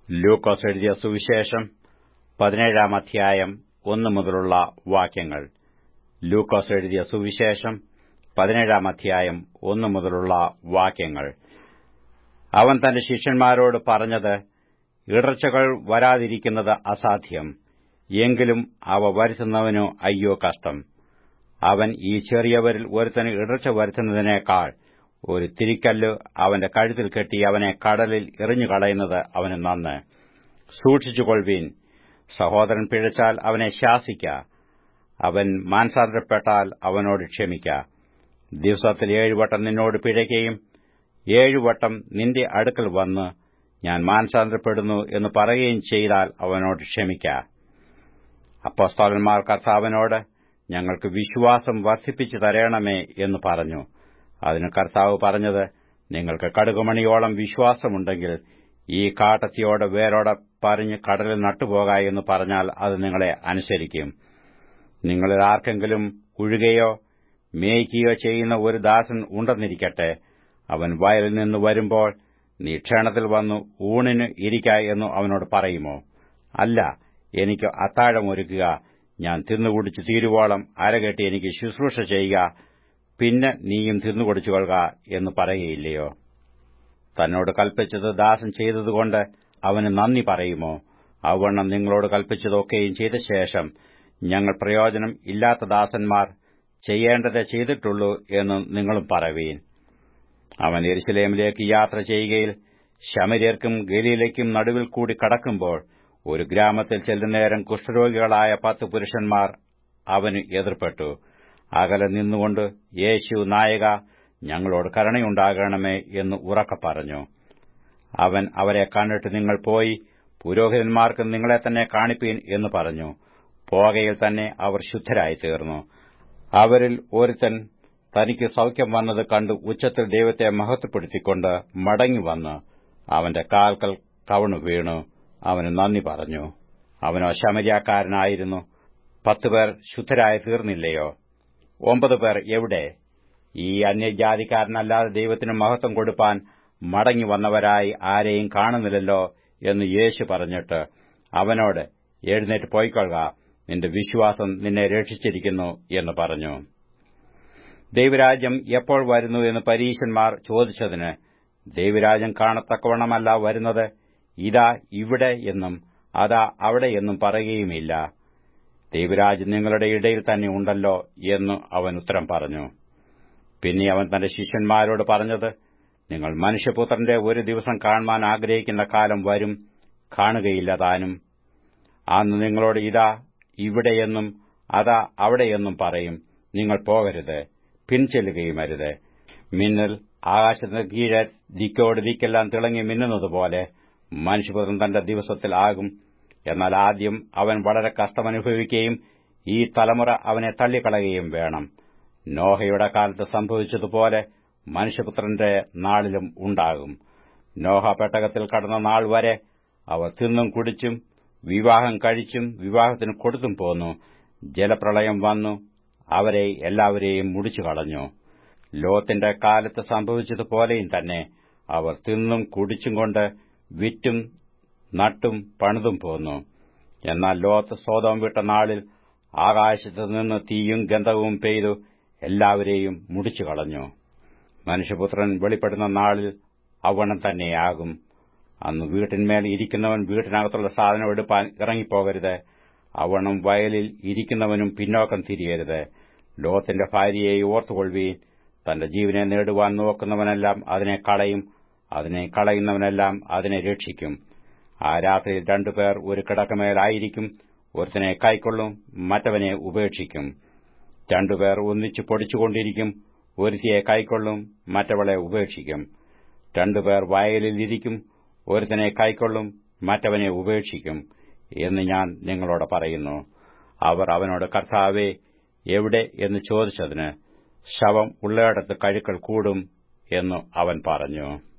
ലൂക്കോസ് എഴുതിയ സുവിശേഷം പതിനേഴാം അധ്യായം ഒന്നു മുതലുള്ള വാക്യങ്ങൾ ലൂക്കോസ് എഴുതിയ സുവിശേഷം പതിനേഴാം അധ്യായം ഒന്നു മുതലുള്ള വാക്യങ്ങൾ അവൻ തന്റെ ശിഷ്യന്മാരോട് പറഞ്ഞത് ഇടർച്ചകൾ വരാതിരിക്കുന്നത് അസാധ്യം എങ്കിലും അവ വരുത്തുന്നവനു അയ്യോ കഷ്ടം അവൻ ഈ ചെറിയവരിൽ ഒരുത്തന് ഇടർച്ച വരുത്തുന്നതിനേക്കാൾ ഒരു തിരിക്കല്ല് അവന്റെ കഴുത്തിൽ കെട്ടി അവനെ കടലിൽ എറിഞ്ഞുകളയുന്നത് അവന് നന്ന് സൂക്ഷിച്ചുകൊള്ളുവീൻ സഹോദരൻ പിഴച്ചാൽ അവനെ ശാസിക്ക അവൻ മാനസാന്തരപ്പെട്ടാൽ അവനോട് ക്ഷമിക്ക ദിവസത്തിൽ ഏഴുവട്ടം നിന്നോട് പിഴയ്ക്കുകയും ഏഴുവട്ടം നിന്റെ അടുക്കൽ വന്ന് ഞാൻ മാനസാന്തരപ്പെടുന്നു എന്ന് പറയുകയും ചെയ്താൽ അവനോട് ക്ഷമിക്ക അപ്പോസ്തോലന്മാർ കർത്താവിനോട് ഞങ്ങൾക്ക് വിശ്വാസം വർദ്ധിപ്പിച്ചു തരണമേ എന്ന് പറഞ്ഞു അതിന് കർത്താവ് പറഞ്ഞത് നിങ്ങൾക്ക് കടുകുമണിയോളം വിശ്വാസമുണ്ടെങ്കിൽ ഈ കാട്ടത്തിയോട് വേരോടെ പറഞ്ഞ് കടലിൽ നട്ടുപോക എന്ന് പറഞ്ഞാൽ അത് നിങ്ങളെ അനുസരിക്കും നിങ്ങളിൽ ആർക്കെങ്കിലും ഉഴുകയോ മേയ്ക്കുകയോ ചെയ്യുന്ന ഒരു ദാസൻ ഉണ്ടെന്നിരിക്കട്ടെ അവൻ വയലിൽ നിന്ന് വരുമ്പോൾ നീ ക്ഷണത്തിൽ വന്നു ഊണിന് ഇരിക്ക എന്നു അവനോട് പറയുമോ അല്ല എനിക്ക് അത്താഴമൊരുക്കുക ഞാൻ തിന്നുകുടിച്ച് തീരുവോളം അരകെട്ടി എനിക്ക് ശുശ്രൂഷ ചെയ്യുക പിന്നെ നീയും തിന്നുകൊടിച്ചുകൊള്ളുക എന്ന് പറയുകയില്ലയോ തന്നോട് കൽപ്പിച്ചത് ദാസൻ ചെയ്തതുകൊണ്ട് അവന് നന്ദി പറയുമോ അവണ്ണം നിങ്ങളോട് കൽപ്പിച്ചതൊക്കെയും ചെയ്ത ശേഷം ഞങ്ങൾ പ്രയോജനം ഇല്ലാത്ത ദാസന്മാർ ചെയ്യേണ്ടത് ചെയ്തിട്ടുള്ളൂ എന്ന് നിങ്ങളും പറവീൻ അവൻ എരുസലേമിലേക്ക് യാത്ര ചെയ്യുകയിൽ ശമര്യർക്കും ഗലീലയ്ക്കും നടുവിൽ കൂടി കടക്കുമ്പോൾ ഒരു ഗ്രാമത്തിൽ ചെല്ലുന്നേരം കുഷ്ഠരോഗികളായ പത്ത് പുരുഷന്മാർ അവന് എതിർപ്പെട്ടു അകലെ നിന്നുകൊണ്ട് യേശു നായക ഞങ്ങളോട് കരുണയുണ്ടാകണമേ എന്ന് ഉറക്കെ പറഞ്ഞു അവൻ അവരെ കണ്ടിട്ട് നിങ്ങൾ പോയി പുരോഹിതന്മാർക്ക് നിങ്ങളെ തന്നെ കാണിപ്പീൻ എന്ന് പറഞ്ഞു പോകയിൽ തന്നെ അവർ ശുദ്ധരായി തീർന്നു അവരിൽ ഒരുത്തൻ തനിക്ക് സൌഖ്യം വന്നത് കണ്ട് ഉച്ചത്തിൽ ദൈവത്തെ മഹത്വപ്പെടുത്തിക്കൊണ്ട് മടങ്ങി വന്ന് അവന്റെ കാൽക്കൽ കവണു വീണു അവന് നന്ദി പറഞ്ഞു അവനോ ശമര്യാക്കാരനായിരുന്നു പത്തുപേർ ശുദ്ധരായി തീർന്നില്ലയോ ഒമ്പത് പേർ എവിടെ ഈ അന്യജാതിക്കാരനല്ലാതെ ദൈവത്തിന് മഹത്വം കൊടുപ്പാൻ മടങ്ങി വന്നവരായി ആരെയും കാണുന്നില്ലല്ലോ എന്ന് യേശു പറഞ്ഞിട്ട് അവനോട് എഴുന്നേറ്റ് പോയിക്കൊള്ളുക നിന്റെ വിശ്വാസം നിന്നെ രക്ഷിച്ചിരിക്കുന്നു എന്ന് പറഞ്ഞു ദൈവരാജ്യം എപ്പോൾ വരുന്നു എന്ന് പരീശന്മാർ ചോദിച്ചതിന് ദൈവരാജ്യം കാണത്തക്കവണ്ണമല്ല വരുന്നത് ഇതാ ഇവിടെ എന്നും അതാ അവിടെ എന്നും പറയുകയുമില്ല ദൈവരാജ്യം നിങ്ങളുടെ ഇടയിൽ തന്നെ ഉണ്ടല്ലോ എന്ന് അവൻ ഉത്തരം പറഞ്ഞു പിന്നെ അവൻ തന്റെ ശിഷ്യന്മാരോട് പറഞ്ഞത് നിങ്ങൾ മനുഷ്യപുത്രന്റെ ഒരു ദിവസം കാണുവാൻ ആഗ്രഹിക്കുന്ന കാലം വരും കാണുകയില്ല താനും അന്ന് നിങ്ങളോട് ഇതാ ഇവിടെയെന്നും അതാ അവിടെയെന്നും പറയും നിങ്ങൾ പോകരുത് പിൻചെല്ലുകയുമരുത് മിന്നൽ ആകാശത്തിന് കീഴെ ദിക്കോട് ദിക്കെല്ലാം തിളങ്ങി മിന്നുന്നതുപോലെ മനുഷ്യപുത്രൻ തന്റെ ദിവസത്തിൽ ആകും എന്നാൽ ആദ്യം അവൻ വളരെ കഷ്ടമനുഭവിക്കുകയും ഈ തലമുറ അവനെ തള്ളിക്കളയുകയും വേണം നോഹയുടെ കാലത്ത് സംഭവിച്ചതുപോലെ മനുഷ്യപുത്രന്റെ നാളിലും ഉണ്ടാകും നോഹ പെട്ടകത്തിൽ കടന്ന നാൾ വരെ അവർ തിന്നും കുടിച്ചും വിവാഹം കഴിച്ചും വിവാഹത്തിന് കൊടുത്തും പോന്നു ജലപ്രളയം വന്നു അവരെ എല്ലാവരെയും മുടിച്ചു കളഞ്ഞു ലോത്തിന്റെ കാലത്ത് സംഭവിച്ചതുപോലെയും തന്നെ അവർ തിന്നും കുടിച്ചും കൊണ്ട് വിറ്റും നട്ടും പണിതും പോന്നു എന്നാൽ ലോത്ത് സ്വതം വിട്ട നാളിൽ ആകാശത്തു നിന്ന് തീയും ഗന്ധവും പെയ്തു എല്ലാവരെയും മുടിച്ചു കളഞ്ഞു മനുഷ്യപുത്രൻ വെളിപ്പെടുന്ന നാളിൽ അവണം തന്നെയാകും അന്ന് വീട്ടിന്മേൽ ഇരിക്കുന്നവൻ വീട്ടിനകത്തുള്ള സാധനം എടുപ്പാൻ ഇറങ്ങിപ്പോകരുത് അവണം വയലിൽ ഇരിക്കുന്നവനും പിന്നോക്കം തിരിയരുത് ലോത്തിന്റെ ഭാര്യയെ ഓർത്തുകൊള്ളുവീൻ തന്റെ ജീവനെ നേടുവാൻ നോക്കുന്നവനെല്ലാം അതിനെ കളയും അതിനെ കളയുന്നവനെല്ലാം അതിനെ രക്ഷിക്കും ആ രാത്രിയിൽ രണ്ടുപേർ ഒരു കിടക്കമേലായിരിക്കും ഒരുത്തനെ കൈക്കൊള്ളും മറ്റവനെ ഉപേക്ഷിക്കും രണ്ടുപേർ ഒന്നിച്ചു പൊടിച്ചുകൊണ്ടിരിക്കും ഒരുത്തിയെ കൈക്കൊള്ളും മറ്റവളെ ഉപേക്ഷിക്കും രണ്ടുപേർ വയലിൽ ഇരിക്കും ഒരുത്തനെ കൈക്കൊള്ളും മറ്റവനെ ഉപേക്ഷിക്കും എന്ന് ഞാൻ നിങ്ങളോട് പറയുന്നു അവർ അവനോട് കർത്താവേ എവിടെ എന്ന് ചോദിച്ചതിന് ശവം ഉള്ളയിടത്ത് കഴുക്കൾ കൂടും എന്നു അവൻ പറഞ്ഞു